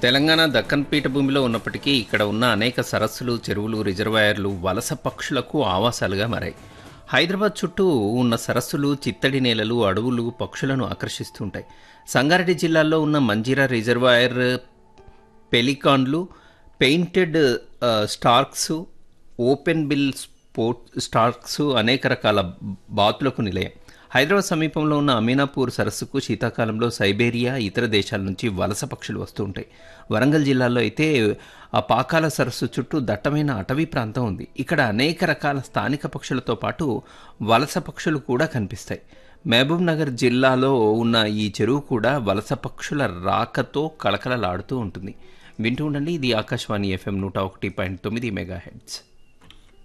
తెలంగాణ దక్కన్ పీఠభూమిలో ఉన్నప్పటికీ ఇక్కడ ఉన్న అనేక సరస్సులు చెరువులు రిజర్వాయర్లు వలస పక్షులకు ఆవాసాలుగా మారాయి హైదరాబాద్ చుట్టూ ఉన్న సరస్సులు చిత్తడి నేలలు అడవులు పక్షులను ఆకర్షిస్తుంటాయి సంగారెడ్డి జిల్లాలో ఉన్న మంజీరా రిజర్వాయర్ పెలికాన్లు painted ah, storks open bill sport storks అనేక రకాల బాతులకు నిలయం హైదరాబాద్ సమీపంలో ఉన్న అమీనాపూర్ సరస్సుకు శీతాకాలంలో సైబేరియా ఇతర దేశాల నుంచి వలస పక్షులు వస్తూ ఉంటాయి వరంగల్ జిల్లాలో అయితే ఆ పాకాల సరస్సు చుట్టూ దట్టమైన అటవీ ప్రాంతం ఉంది ఇక్కడ అనేక రకాల స్థానిక పక్షులతో పాటు వలస పక్షులు కూడా కనిపిస్తాయి మహబూబ్ నగర్ జిల్లాలో ఉన్న ఈ చెరువు కూడా వలస పక్షుల రాకతో కళకళలాడుతూ ఉంటుంది వింటూ ఉండండి ఇది ఆకాశవాణి ఎఫ్ఎం నూట ఒకటి పాయింట్ తొమ్మిది మెగా హెడ్స్